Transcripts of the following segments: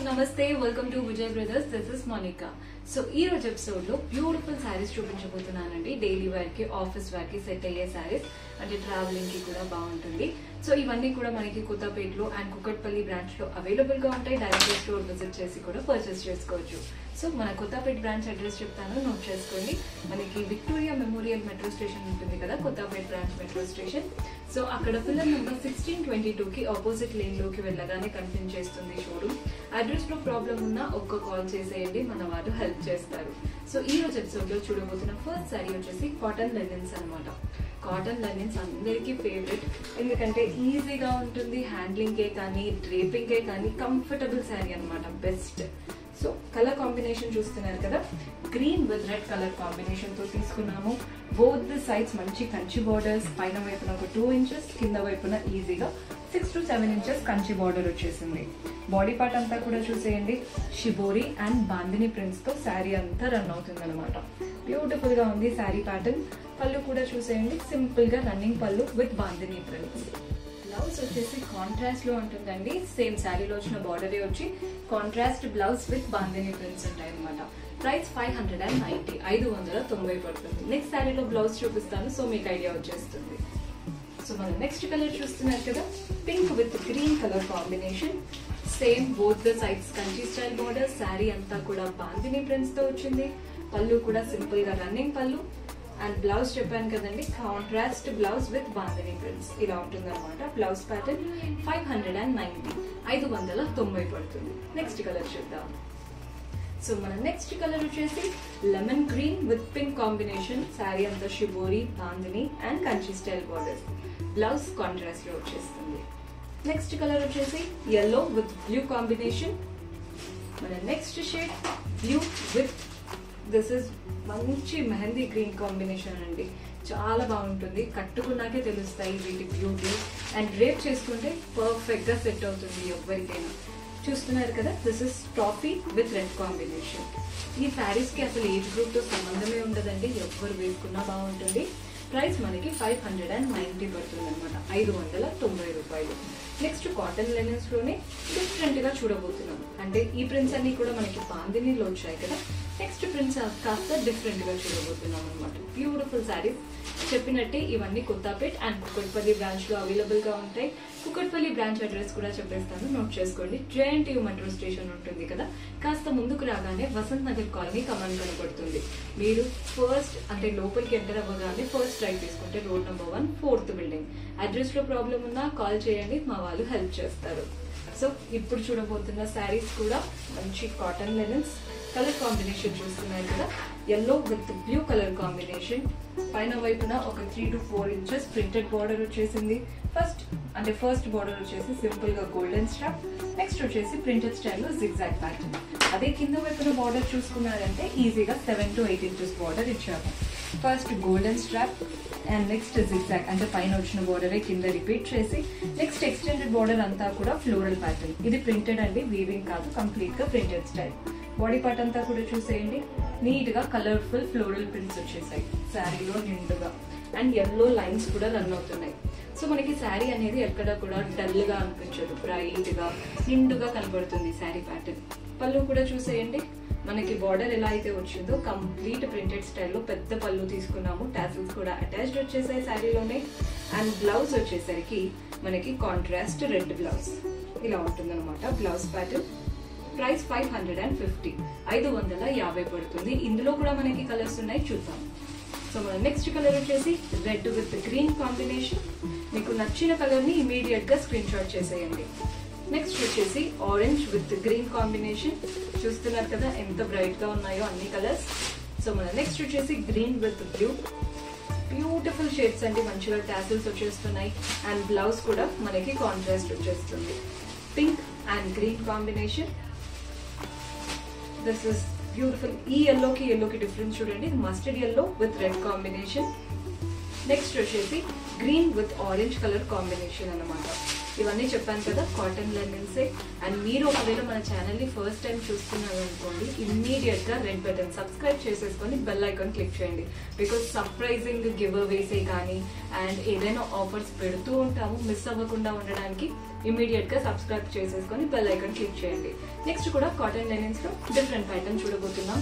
నమస్తే welcome to Vijay Brothers this is Monika so ఈ రోజు ఎపిసోడ్ లో బ్యూటిఫుల్ శారీస్ చూపించబోతున్నానండి డైలీ వేర్ కి ఆఫీస్ వేర్ కి సెట్ అయ్యే శారీస్ అంటే ట్రావెలింగ్ కి కూడా బాగుంటుంది సో ఇవన్నీ కూడా మనకి కొత్తపేటలో అండ్ కుక్కట్పల్లి బ్రాంచ్ లో అవైలబుల్ గా ఉంటాయి డైరెక్ట్ స్టోర్ విజిట్ చేసి కూడా పర్చేస్ చేసుకోవచ్చు సో మన కొత్తపేట బ్రాంచ్ అడ్రస్ చెప్తాను నోట్ చేసుకోండి మనకి విక్టోరియా మెమోరియల్ మెట్రో స్టేషన్ ఉంటుంది కదా Kothapet branch metro station so అక్కడ pillar number sixteen twenty two కి ఆపోజిట్ లేన్ లోకి వెళ్ళగానే కనిపించేస్తుంది షోరూమ్ అడ్రస్ లో ప్రాబ్లం ఉన్నా ఒక్క కాల్ చేసేయండి మన వాళ్ళు హెల్ప్ చేస్తారు సో ఈ రోజు ఎపిసోడ్ లో చూడబోతున్న ఫస్ట్ శారీ వచ్చేసి కాటన్ లెనిన్స్ అన్నమాట కాటన్ లెనిన్స్ అందరికీ ఫేవరెట్ ఎందుకంటే ఈజీగా ఉంటుంది హ్యాండ్లింగ్ కే కానీ డ్రేపింగ్ కే కానీ కంఫర్టబుల్ శారీ అన్నమాట బెస్ట్ సో కలర్ కాంబినేషన్ చూస్తున్నారు కదా green with red colour combination తో తీసుకున్నాము బోత్ ది సైడ్స్ మంచి కంచి బార్డర్స్ పైన వైపున ఒక టూ ఇంచెస్ కింద వైపున ఈజీగా six to seven inches Kanchi border వచ్చేసింది బాడీ పార్ట్ అంతా కూడా చూసేయండి షిబోరి అండ్ బాందిని ప్రింట్స్ తో శారీ అంతా రన్ అవుతుంది అనమాట బ్యూటిఫుల్ గా ఉంది శారీ ప్యాటర్న్ పళ్ళు కూడా చూసేయండి సింపుల్ గా రన్నింగ్ పళ్ళు విత్ బాందిని ప్రింట్స్ బ్లౌజ్ వచ్చేసి కాంట్రాస్ట్ లో ఉంటుందండి సేమ్ శారీలో వచ్చిన బార్డర్ వచ్చి contrast blouse with bandhani prints ఉంటాయి అనమాట price five hundred and ninety ఐదు వందల తొంభై పడుతుంది నెక్స్ట్ శారీలో బ్లౌజ్ చూపిస్తాను సో మీకు ఐడియా వచ్చేస్తుంది సో మనం నెక్స్ట్ కలర్ చూస్తున్నారు కదా pink with green colour combination same both the sides Kanchi style border saree అంతా కూడా బాందిని ప్రింట్స్ తో వచ్చింది పళ్ళు కూడా సింపుల్ గా రన్నింగ్ పళ్ళు అండ్ బ్లౌజ్ చెప్పాను కదండి contrast blouse with bandhani prints ఇలా ఉంటుంది అనమాట blouse pattern five hundred and ninety ఐదు వందల తొంభై పడుతుంది నెక్స్ట్ కలర్ చూద్దాం సో మన నెక్స్ట్ కలర్ వచ్చేసి lemon green with pink combination saree అంతా shibori bandhani and Kanchi style border blouse contrast లో వచ్చేస్తుంది నెక్స్ట్ కలర్ వచ్చేసి ఎల్లో విత్ బ్లూ కాంబినేషన్ మన next shade blue with this is మంచి మెహందీ గ్రీన్ కాంబినేషన్ అండి చాలా బాగుంటుంది కట్టుకున్నాకే తెలుస్తాయి వీటి బ్యూటీ అండ్ రేప్ చేసుకుంటే పర్ఫెక్ట్ గా సెట్ అవుతుంది ఎవరికైనా చూస్తున్నారు కదా this is toffee with red combination ఈ శారీస్ కి అసలు ఏజ్ గ్రూప్ తో సంబంధమే ఉండదండి ఎవరు వేసుకున్నా బాగుంటుంది ప్రైస్ మనకి ఫైవ్ హండ్రెడ్ అండ్ నైన్టీ పడుతుంది అనమాట ఐదు వందల తొంభై రూపాయలు నెక్స్ట్ కాటన్ లెనిన్స్ లోనే డిఫరెంట్ గా చూడబోతున్నాం అంటే ఈ ప్రింట్స్ అన్ని కూడా మనకి బాందినీలో వచ్చాయి కదా నెక్స్ట్ ప్రింట్స్ కాస్త డిఫరెంట్ గా చూడబోతున్నాం అనమాట బ్యూటిఫుల్ శారీస్ చెప్పినట్టే ఇవన్నీ కొత్తపేట్ అండ్ కుకట్పల్లి బ్రాంచ్ లో అవైలబుల్ గా ఉంటాయి కుకట్పల్లి బ్రాంచ్ అడ్రస్ కూడా చెప్పేస్తాను నోట్ చేసుకోండి జేఎన్టీయూ మెట్రో స్టేషన్ ఉంటుంది కదా కాస్త ముందుకు రాగానే వసంత్ నగర్ కాలనీ కమాన్ కనపడుతుంది మీరు ఫస్ట్ అంటే లోపలికి ఎంటర్ అవ్వగానే ఫస్ట్ రైట్ తీసుకుంటే road number one fourth building address లో ప్రాబ్లం ఉన్నా కాల్ చేయండి మా వాళ్ళు హెల్ప్ చేస్తారు సో ఇప్పుడు చూడబోతున్న శారీస్ కూడా మంచి కాటన్ లెనిన్స్ కలర్ కాంబినేషన్ చూస్తున్నారు కదా yellow with blue colour combination పైన వైపున ఒక three to four inches printed border వచ్చేసింది ఫస్ట్ అంటే ఫస్ట్ బార్డర్ వచ్చేసి సింపుల్ గా గోల్డెన్ స్ట్రాప్ నెక్స్ట్ వచ్చేసి ప్రింటెడ్ స్టైల్లో జిగ్జాగ్ ప్యాటర్న్ అదే కింద వైపున బార్డర్ చూసుకున్నారంటే ఈజీగా seven to eight inches border ఇచ్చాము first golden strap and next zigzag అంటే పైన వచ్చిన బార్డరే కింద రిపీట్ చేసి నెక్స్ట్ ఎక్స్టెండెడ్ బార్డర్ అంతా కూడా ఫ్లోరల్ ప్యాటర్న్ ఇది ప్రింటెడ్ అండి వీవింగ్ కాదు కంప్లీట్ గా ప్రింటెడ్ స్టైల్ బాడీ పార్ట్ అంతా కూడా చూసేయండి నీట్ గా కలర్ఫుల్ ఫ్లోరల్ ప్రింట్స్ వచ్చేసాయి శారీలో నిండుగా అండ్ ఎల్లో లైన్స్ కూడా రన్ అవుతున్నాయి సో మనకి శారీ అనేది ఎక్కడ కూడా డల్ గా అనిపించదు బ్రైట్ గా నిండుగా కనబడుతుంది శారీ ప్యాటర్న్ పళ్ళు కూడా చూసేయండి మనకి బార్డర్ ఎలా అయితే వచ్చిందో కంప్లీట్ ప్రింటెడ్ స్టైల్లో పెద్ద పళ్ళు తీసుకున్నాము టాసిల్స్ కూడా అటాచ్డ్ వచ్చేసాయి శారీలోనే అండ్ బ్లౌజ్ వచ్చేసరికి మనకి కాంట్రాస్ట్ రెడ్ బ్లౌజ్ ఇలా ఉంటుందన్నమాట blouse pattern price five hundred and fifty ఐదు వందల యాభై పడుతుంది ఇందులో కూడా మనకి కలర్స్ ఉన్నాయి చూద్దాం సో మన నెక్స్ట్ కలర్ వచ్చేసి రెడ్ విత్ గ్రీన్ కాంబినేషన్ మీకు నచ్చిన కలర్ ని ఇమీడియట్ గా స్క్రీన్ షాట్ చేసేయండి నెక్స్ట్ వచ్చేసి ఆరెంజ్ విత్ గ్రీన్ కాంబినేషన్ చూస్తున్నారు కదా ఎంత బ్రైట్ గా ఉన్నాయో అన్ని కలర్స్ సో మన నెక్స్ట్ వచ్చేసి green with blue beautiful shades అండి మంచిగా టాసిల్స్ వచ్చేస్తున్నాయి అండ్ బ్లౌజ్ కూడా మనకి కాంట్రాస్ట్ వచ్చేస్తుంది pink and green combination this is beautiful ఈ ఎల్లోకి ఎల్లోకి డిఫరెన్స్ చూడండి mustard yellow with red combination next వచ్చేసి green with orange colour combination అనమాట ఇవన్నీ చెప్పాను కదా కాటన్ లెనిన్సే అండ్ మీరు ఒకవేళ మన ఛానల్ ని ఫస్ట్ టైం చూస్తున్నారు అనుకోండి ఇమ్మీడియట్ గా రెడ్ బటన్ సబ్స్క్రైబ్ చేసేసుకొని బెల్ ఐకాన్ క్లిక్ చేయండి బికాస్ సర్ప్రైజింగ్ గివ్ అవేసే కానీ అండ్ ఏదైనా ఆఫర్స్ పెడుతూ ఉంటాము మిస్ అవ్వకుండా ఉండడానికి ఇమీడియట్ గా సబ్స్క్రైబ్ చేసేసుకొని బెల్ ఐకాన్ క్లిక్ చేయండి నెక్స్ట్ కూడా కాటన్ లెనిన్స్ లో డిఫరెంట్ ప్యాటర్న్ చూడబోతున్నాం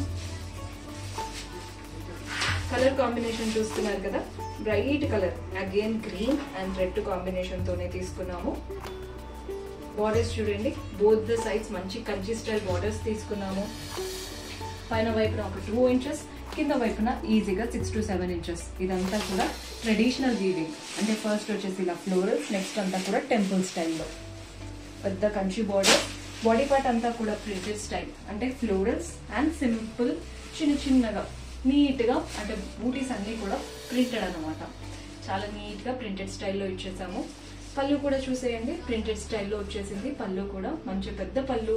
కలర్ కాంబినేషన్ చూస్తున్నారు కదా bright colour again green and red combination తోనే తీసుకున్నాము బార్డర్స్ చూడండి బోత్ ద సైడ్స్ మంచి కంచి స్టైల్ బార్డర్స్ తీసుకున్నాము పైన వైపున ఒక టూ ఇంచెస్ కింద వైపున ఈజీగా సిక్స్ టు సెవెన్ ఇంచెస్ ఇదంతా కూడా ట్రెడిషనల్ వీవింగ్ అంటే ఫస్ట్ వచ్చేసి ఇలా ఫ్లోరల్స్ నెక్స్ట్ అంతా కూడా టెంపుల్ స్టైల్లో పెద్ద కంచి బార్డర్ బాడీ పార్ట్ అంతా కూడా ప్రింటెడ్ స్టైల్ అంటే ఫ్లోరల్స్ అండ్ సింపుల్ చిన్న చిన్నగా నీట్ గా అంటే బూటీస్ అన్ని కూడా ప్రింటెడ్ అన్నమాట చాలా నీట్ గా ప్రింటెడ్ స్టైల్లో ఇచ్చేసాము పళ్ళు కూడా చూసేయండి ప్రింటెడ్ స్టైల్లో వచ్చేసింది పళ్ళు కూడా మంచి పెద్ద పళ్ళు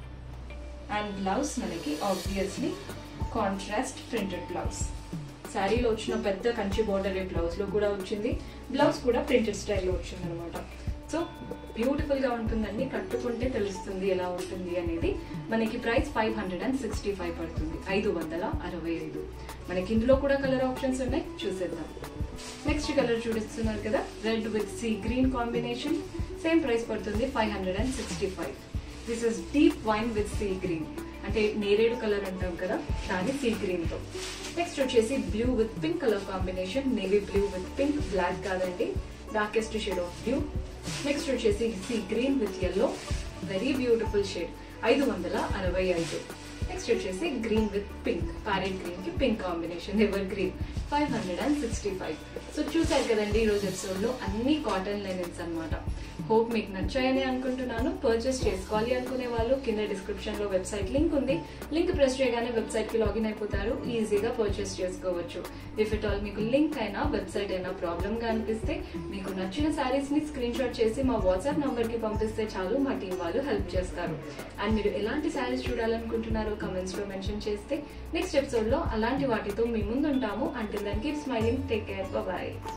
అండ్ బ్లౌజ్ మనకి ఆబ్వియస్లీ కాంట్రాస్ట్ ప్రింటెడ్ బ్లౌజ్ శారీలో వచ్చిన పెద్ద కంచి బార్డర్ బ్లౌజ్ లో కూడా వచ్చింది బ్లౌజ్ కూడా ప్రింటెడ్ స్టైల్లో వచ్చింది అనమాట సో బ్యూటిఫుల్ గా ఉంటుందండి కట్టుకుంటే తెలుస్తుంది ఎలా ఉంటుంది అనేది మనకి price five hundred and sixty five పడుతుంది ఐదు వందల అరవై ఐదు మనకి ఇందులో కూడా కలర్ ఆప్షన్స్ ఉన్నాయి చూసేద్దాం నెక్స్ట్ కలర్ చూపిస్తున్నారు కదా red with sea green combination same price పడుతుంది five hundred and sixty five this is deep wine with sea green అంటే నేరేడు కలర్ అంటాం కదా దాని సీ గ్రీన్ తో నెక్స్ట్ వచ్చేసి blue with pink colour combination navy blue with pink black కాదండి darkest shade of blue next వచ్చేసి sea green with yellow very beautiful shade ఐదు వందల అరవై ఐదు నెక్స్ట్ వచ్చేసి green with pink parrot green కి pink combination evergreen five hundred and sixty five so చూసారు కదండి ఈ రోజు ఎపిసోడ్ లో అన్ని కాటన్ లెనిన్స్ అన్నమాట హోప్ మీకు నచ్చాయని అనుకుంటున్నాను పర్చేస్ చేసుకోవాలి అనుకునే వాళ్ళు కింద డిస్క్రిప్షన్ లో వెబ్సైట్ లింక్ ఉంది లింక్ ప్రెస్ చేయగానే వెబ్సైట్ కి లాగిన్ అయిపోతారు ఈజీగా పర్చేస్ చేసుకోవచ్చు ఇఫ్ ఇట్ ఆల్ మీకు లింక్ అయినా వెబ్సైట్ అయినా ప్రాబ్లమ్ గా అనిపిస్తే మీకు నచ్చిన శారీస్ ని స్క్రీన్ షాట్ చేసి మా వాట్సాప్ నంబర్ కి పంపిస్తే చాలు మా టీం వాళ్ళు హెల్ప్ చేస్తారు అండ్ మీరు ఎలాంటి శారీస్ చూడాలనుకుంటున్నారో కమెంట్స్ లో మెన్షన్ చేస్తే నెక్స్ట్ ఎపిసోడ్ లో అలాంటి వాటితో మీ ముందు ఉంటాము అంటే దానికి స్మైలింగ్ టేక్ కేర్ బాయ్